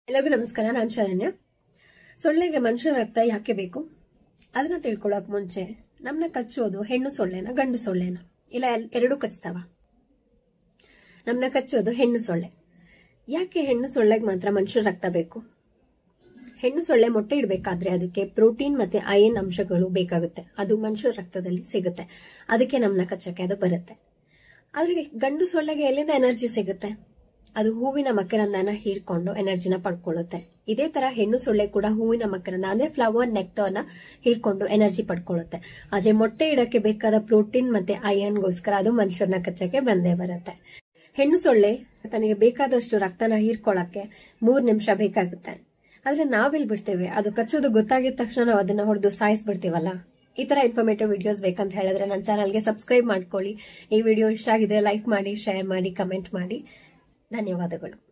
ಎಲ್ಲರಿಗೂ ನಮಸ್ಕಾರ ನಾನು ಶರಣ್ಯ ಸೊಳ್ಳೆಗೆ ಮನುಷ್ಯನ ರಕ್ತ ಯಾಕೆ ಬೇಕು ಅದನ್ನ ತಿಳ್ಕೊಳಕ್ ಮುಂಚೆ ನಮ್ನ ಕಚ್ಚೋದು ಹೆಣ್ಣು ಸೊಳ್ಳೆನ ಗಂಡು ಸೊಳ್ಳೆನ ಇಲ್ಲ ಎಲ್- ಎರಡೂ ಕಚ್ತಾವ ನಮ್ನ ಕಚ್ಚೋದು ಹೆಣ್ಣು ಸೊಳ್ಳೆ ಯಾಕೆ ಹೆಣ್ಣು ಸೊಳ್ಳೆಗೆ ಮಾತ್ರ ಮನುಷ್ಯರ ರಕ್ತ ಬೇಕು ಹೆಣ್ಣು ಸೊಳ್ಳೆ ಮೊಟ್ಟೆ ಇಡಬೇಕಾದ್ರೆ ಅದಕ್ಕೆ ಪ್ರೋಟೀನ್ ಮತ್ತೆ ಅಯನ್ ಅಂಶಗಳು ಬೇಕಾಗುತ್ತೆ ಅದು ಮನುಷ್ಯರ ರಕ್ತದಲ್ಲಿ ಸಿಗುತ್ತೆ ಅದಕ್ಕೆ ನಮ್ನ ಕಚ್ಚಕ್ಕೆ ಅದು ಬರುತ್ತೆ ಆದ್ರೆ ಗಂಡು ಸೊಳ್ಳೆಗೆ ಎಲ್ಲಿಂದ ಎನರ್ಜಿ ಸಿಗುತ್ತೆ ಅದು ಹೂವಿನ ಮಕರಂದನ ಹೀರ್ಕೊಂಡು ಎನರ್ಜಿನ ಪಡ್ಕೊಳ್ಳುತ್ತೆ ಇದೇ ತರ ಹೆಣ್ಣು ಸೊಳ್ಳೆ ಕೂಡ ಹೂವಿನ ಮಕರಂದ ಅಂದ್ರೆ ಫ್ಲವರ್ ನೆಕ್ಟರ್ನ ಹೀರ್ಕೊಂಡು ಎನರ್ಜಿ ಪಡ್ಕೊಳ್ಳುತ್ತೆ ಆದ್ರೆ ಮೊಟ್ಟೆ ಇಡಕ್ಕೆ ಬೇಕಾದ ಪ್ರೋಟೀನ್ ಮತ್ತೆ ಅಯನ್ಗೋಸ್ಕರ ಅದು ಮನುಷ್ಯರನ್ನ ಕಚ್ಚಕ್ಕೆ ಬಂದೇ ಬರುತ್ತೆ ಹೆಣ್ಣು ಸೊಳ್ಳೆ ತನಗೆ ಬೇಕಾದಷ್ಟು ರಕ್ತನ ಹೀರ್ಕೊಳ್ಳಕ್ಕೆ ಮೂರ್ ನಿಮಿಷ ಬೇಕಾಗುತ್ತೆ ಆದ್ರೆ ನಾವೆಲ್ ಬಿಡ್ತೇವೆ ಅದು ಕಚ್ಚೋದು ಗೊತ್ತಾಗಿದ ತಕ್ಷಣ ನಾವು ಅದನ್ನ ಹೊಡೆದು ಸಾಯಿಸ್ಬಿಡ್ತೀವಲ್ಲ ಈ ತರ ಇನ್ಫಾರ್ಮೇಟಿವ್ ವಿಡಿಯೋಸ್ ಬೇಕಂತ ಹೇಳಿದ್ರೆ ನನ್ನ ಚಾನಲ್ಗೆ ಸಬ್ಸ್ಕ್ರೈಬ್ ಮಾಡ್ಕೊಳ್ಳಿ ಈ ವಿಡಿಯೋ ಇಷ್ಟ ಆಗಿದ್ರೆ ಲೈಕ್ ಮಾಡಿ ಶೇರ್ ಮಾಡಿ ಕಮೆಂಟ್ ಮಾಡಿ ಧನ್ಯವಾದಗಳು